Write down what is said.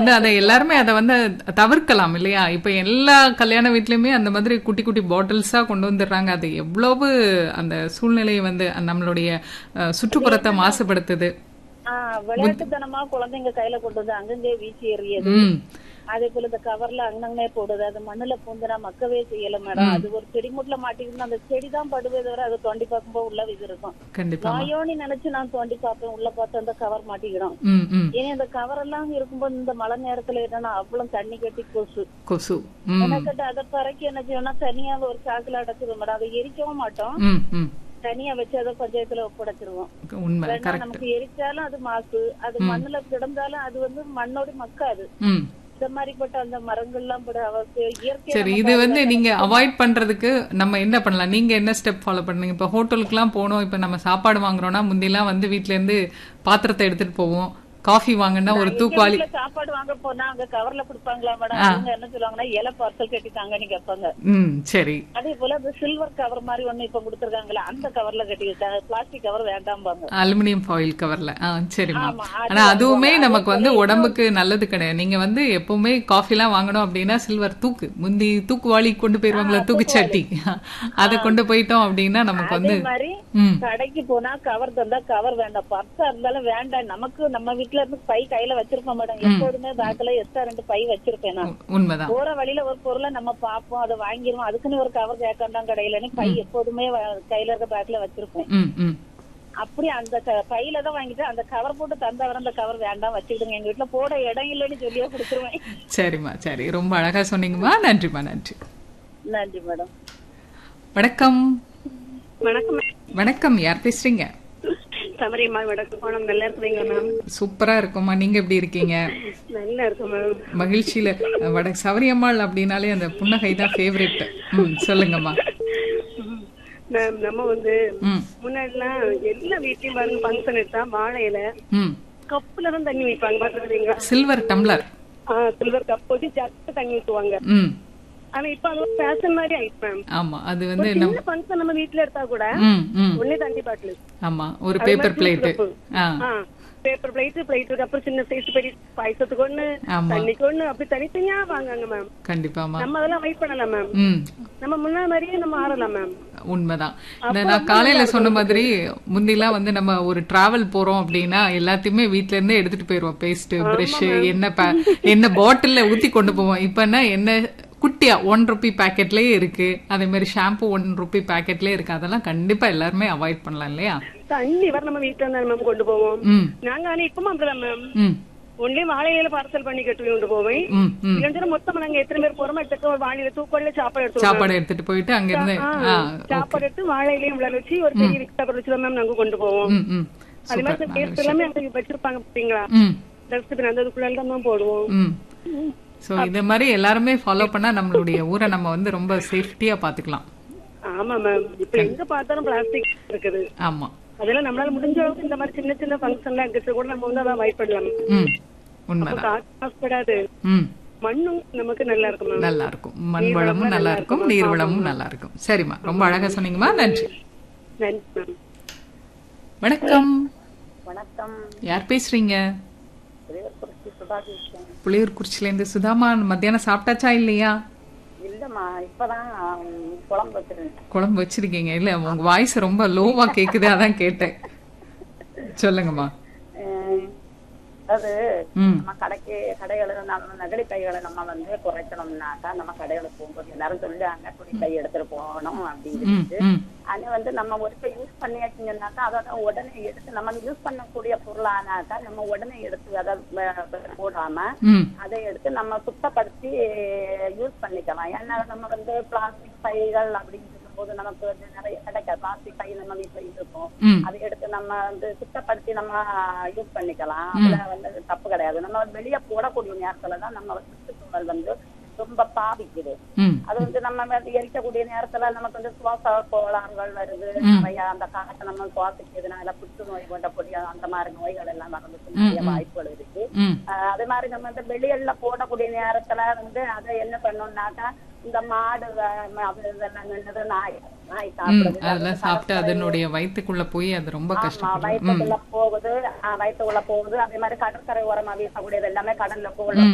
வந்து அதை எல்லாருமே அதை வந்து தவிர்க்கலாம் இல்லையா இப்ப எல்லா கல்யாண வீட்லயுமே அந்த மாதிரி குட்டி குட்டி பாட்டில்ஸா கொண்டு வந்துடுறாங்க அது எவ்வளவு அந்த சூழ்நிலையை வந்து நம்மளுடைய அஹ், சுற்றுப்புறத்தை மாசுபடுத்துது ஆஹ் விளையாட்டுத்தனமா குழந்தைங்க கையில கொண்டு வந்து அங்கங்கே வீசி எறியது ம் அதே போல இந்த கவர்ல அங்கங்கே போடுது அது மண்ணுல பூந்துனா மக்கவே செய்யல மேடம் அது ஒரு செடி முட்ல மாட்டிக்கிட்டு அந்த செடி தான் படுவே தவிர அதை தோண்டி பார்க்கும்போது உள்ள இது இருக்கும் கண்டிப்பா வாயோன்னு நினைச்சு நான் தோண்டி பார்ப்பேன் உள்ள பார்த்து அந்த கவர் மாட்டிக்கிடும் ம் ம் ஏன்னா இந்த கவர் எல்லாம் இருக்கும்போது இந்த மழை நேரத்துல என்னன்னா அவ்வளவு தண்ணி கட்டி கொசு கொசு ம் எனக்கிட்ட அதை பறக்கி என்ன செய்யணும்னா தனியா ஒரு சாக்குல அடைச்சிருவோம் மேடம் அதை எரிக்கவும் மாட்டோம் ம் ம் தனியா வச்சு அதை பஞ்சாயத்துல ஒப்படைச்சிருவோம் உண்மை ஏன்னா கரெக்ட் நமக்கு எரிச்சாலும் அது மாசு அது மண்ணுல கிடந்தாலும் அது வந்து மண்ணோட மக்காது ம் இந்த மாதிரிப்பட்ட அந்த மரங்கள்லாம் பட அவருக்கு இயற்கை சரி இது வந்து நீங்க அவாய்ட் பண்றதுக்கு நம்ம என்ன பண்ணலாம் நீங்க என்ன ஸ்டெப் ஃபாலோ பண்ணுங்க இப்ப ஹோட்டலுக்குலாம் போனோம் இப்ப நம்ம சாப்பாடு வாங்குறோம்னா முந்திலாம் வந்து வீட்ல இருந்து பாத்திரத்தை எடுத்துட்டு போவோம் காஃபி வாங்கினா ஒரு தூக்குவாளி வீட்டுல சாப்பாடு வாங்க போனா அங்க கவர்ல கொடுப்பாங்களா மேடம் அவங்க என்ன சொல்லுவாங்கன்னா இலை பார்சல் கட்டி தாங்கன்னு கேட்பாங்க ம் சரி அதே போல அந்த சில்வர் கவர் மாதிரி ஒண்ணு இப்ப கொடுத்துருக்காங்களா அந்த கவர்ல கட்டி பிளாஸ்டிக் கவர் வேண்டாம்பாங்க அலுமினியம் ஃபாயில் கவர்ல ஆ சரிம்மா ஆமா, அது ஆனா அதுவுமே நமக்கு வந்து உடம்புக்கு நல்லது கிடையாது நீங்க வந்து எப்பவுமே காஃபிலாம் வாங்கணும் அப்படின்னா சில்வர் தூக்கு முந்தி தூக்குவாளி கொண்டு போயிருவாங்களா தூக்குச்சட்டி அதை கொண்டு போயிட்டோம் அப்படின்னா நமக்கு அதே வந்து மாதிரி ம் கடைக்கு போனா கவர் தந்தா கவர் வேண்டாம் பர்ஸா இருந்தாலும் வேண்டாம் நமக்கு நம்ம வீட்டுல இருந்து பை கையில வச்சிருப்போம் மேடம் எப்போதுமே பேக்ல எக்ஸ்ட்ரா ரெண்டு பை வச்சிருப்பேன் நான் உண்மைதான் போற வழியில ஒரு பொருளை நம்ம பார்ப்போம் அதை வாங்கிருவோம் அதுக்குன்னு ஒரு கவர் கேட்கண்டாம் கடையிலன்னு பை எப்போதுமே வ- கையில இருக்க பேக்ல வச்சிருப்பேன் ம் ம் அப்படி அந்த க- பையில தான் வாங்கிட்டு அந்த கவர் போட்டு தந்தவரை அந்த கவர் வேண்டாம் வச்சுக்கிடுங்க எங்க வீட்டுல போட இடம் இல்லைன்னு சொல்லியே கொடுத்துருவேன் சரிம்மா சரி ரொம்ப அழகா சொன்னீங்கம்மா நன்றிம்மா நன்றி நன்றி மேடம் வணக்கம் வணக்கம் வணக்கம் யார் பேசுறீங்க சமரியம்மா வடக்கு போனோம் நல்லா இருக்கிறீங்களா மேம் சூப்பரா இருக்கும்மா நீங்க எப்படி இருக்கீங்க நல்லா இருக்கும் மேம் மகிழ்ச்சியில வட சவரியம்மாள் அப்படின்னாலே அந்த புன்னகை தான் ஃபேவரெட் ம் சொல்லுங்கம்மா மேம் நம்ம வந்து ம் முன்னாடிலாம் எல்லா வீட்லயும் பாருங்க ஃபங்க்ஷன் எடுத்தா வாழை இலை ம் கப்புல தான் தண்ணி வைப்பாங்க பாத்துக்கிறீங்களா சில்வர் டம்ளர் ஆஹ் சில்வர் கப் வச்சு ஜட்டு தண்ணி ஊத்துவாங்க ம் ஆனா இப்ப அது ஒரு ஃபேஷன் மாதிரி ஆயிடுச்சு மேம் ஆமா அது வந்து ஒரு சின்ன ஃபங்க்ஷன் நம்ம வீட்ல எடுத்தா கூட ம் ம் ஒண்ணே தண்ணி பாட்டில் ஆமா ஒரு பேப்பர் பிளேட்டு ஆ பேப்பர் பிளேட் பிளேட்டுக்கு அப்புறம் சின்ன சைஸ் பெரிய பாயசத்துக்கு ஒண்ணு ஆமா. தண்ணிக்கு ஒண்ணு அப்படி தனித்தனியா வாங்குங்க மேம் கண்டிப்பாமா நம்ம அதெல்லாம் வெயிட் பண்ணலாம் மேம் ம் நம்ம முன்ன மாதிரியே நம்ம ஆறலாம் மேம் உண்மைதான் இந்த நான் காலையில சொன்ன மாதிரி முந்திலாம் வந்து நம்ம ஒரு டிராவல் போறோம் அப்படின்னா எல்லாத்தையுமே வீட்ல இருந்தே எடுத்துட்டு போயிருவோம் பேஸ்ட் பிரஷ் என்ன பா- என்ன பாட்டில்ல ஊத்தி கொண்டு போவோம் இப்பன்னா என்ன குட்டியா ஒன் ருபி பேக்கெட்லயே இருக்கு அதே மாதிரி ஷாம்பு ஒன் ருபி பேக்கெட்லயே இருக்கு அதெல்லாம் கண்டிப்பா எல்லாருமே அவாய்ட் பண்ணலாம் இல்லையா தண்ணி வர நம்ம வீட்டுல இருந்தா மேம் கொண்டு போவோம் ம் நாங்க ஆனா இப்பவும் அப்படிதான் மேம் ம் ஒன்லி வாழையில பார்சல் பண்ணி கட்டி கொண்டு போவேன் ம் ம் இல்லைன்னா மொத்தமா நாங்க எத்தனை பேர் போறோமோ எத்தனை ஒரு வாழையில தூக்கோட சாப்பாடு எடுத்துருவோம் சாப்பாடு எடுத்துட்டு போயிட்டு அங்க இருந்து ஆ சாப்பாடு எடுத்து வாழையிலையும் உள்ள வச்சு ஒரு பெரிய ரிக்ஷா சாப்பாடு வச்சு மேம் நாங்க கொண்டு போவோம் ம் ம் அது மாதிரி டேஸ்ட் எல்லாமே அங்க வச்சிருப்பாங்க பாத்தீங்களா ம் டஸ்ட்பின் அந்த இதுக்குள்ள தான் மேம் போடுவோம் ம் சோ இந்த மாதிரி எல்லாருமே ஃபாலோ பண்ணா நம்மளுடைய ஊரை நம்ம வந்து ரொம்ப சேஃப்டியா பாத்துக்கலாம் ஆமா மேம் இப்ப எங்க பார்த்தாலும் பிளாஸ்டிக் இருக்குது ஆமா அதெல்லாம் நம்மளால முடிஞ்ச அளவுக்கு இந்த மாதிரி சின்ன சின்ன ஃபங்க்ஷன்ல அங்க கூட நம்ம வந்து அதான் வாய்ப்பு பண்ணலாம் ம் உண்மைதான் காசு மாசுபடாது ம் மண்ணும் நமக்கு நல்லா இருக்கும் மேம் நல்லா இருக்கும் மண் வளமும் நல்லா இருக்கும் நீர் வளமும் நல்லா இருக்கும் சரிம்மா ரொம்ப அழகா சொன்னீங்கம்மா நன்றி நன்றி மேம் வணக்கம் வணக்கம் யார் பேசுறீங்க திருவற்புரத்தி சுதா பேசுறேன் புளியூர்குறிச்சில இருந்து சுதாமா மத்தியானம் சாப்பிட்டாச்சா இல்லையா இல்லம்மா இப்பதான் குழம்பு வச்சிருந்தேன் குழம்பு வச்சிருக்கீங்க இல்ல உங்க வாய்ஸ் ரொம்ப லோவா கேக்குது அதான் கேட்டேன் சொல்லுங்கம்மா அது ம் நம்ம கடைக்கு கடைகள் நம்ம நகடி பைகளை நம்ம வந்து குறைக்கணும்னாக்கா நம்ம கடைகளுக்கு போகும்போது எல்லாரும் சொல்லுவாங்க துணி பை எடுத்துட்டு போகணும் அப்படின்னு ம் ம் அது வந்து நம்ம ஒரு இப்ப யூஸ் பண்ணியாச்சுங்கன்னாக்கா அதோட உடனே எடுத்து நம்ம யூஸ் பண்ணக்கூடிய பொருளானாக்கா நம்ம உடனே எடுத்து அதை வ- போடாம ம் அதை எடுத்து நம்ம சுத்தப்படுத்தி யூஸ் பண்ணிக்கலாம் ஏன்னா நம்ம வந்து பிளாஸ்டிக் பைகள் அப்படின்னு சொல்லும்போது நமக்கு வந்து நிறைய கிடைக்காது பிளாஸ்டிக் பை நம்ம வீட்டுல இருக்கும் ம் அதை எடுத்து நம்ம வந்து சுத்தப்படுத்தி நம்ம யூஸ் பண்ணிக்கலாம் அதுல வந்து தப்பு கிடையாது நம்ம வெளியே போடக்கூடிய நேரத்துல தான் நம்ம சுற்றுச்சூழல் வந்து ரொம்ப பாதிக்குது ம் அது வந்து நம்ம வந்து எரிக்கக்கூடிய நேரத்துல நமக்கு வந்து சுவாச கோளாறுகள் வருது நிறைய அந்த காற்றை நம்ம சுவாசிக்கிறதுனால புற்றுநோய் போன்ற பொடிய அந்த மாதிரி நோய்கள் எல்லாம் வரதுக்கு நிறைய வாய்ப்புகள் இருக்கு ம் ஆஹ் அதே மாதிரி நம்ம வந்து வெளியல்ல போடக்கூடிய நேரத்துல வந்து அதை என்ன பண்ணோம்னாக்கா இந்த மாடு வ- ம- அது இதெல்லாம் நின்னுது நாய் நாய் ம் சாப்பிடுது அதெல்லாம் சாப்பிட்டு அதனுடைய வயித்துக்குள்ள போய் அது ரொம்ப ஆமா கஷ்டப்படும் ம் வயிற்றுக்குள்ள போகுது ஆஹ் வயிற்றுக்குள்ள போகுது அதே மாதிரி கடற்கரை ஓரமா வீசக்கூடியது எல்லாமே கடல்ல போகுது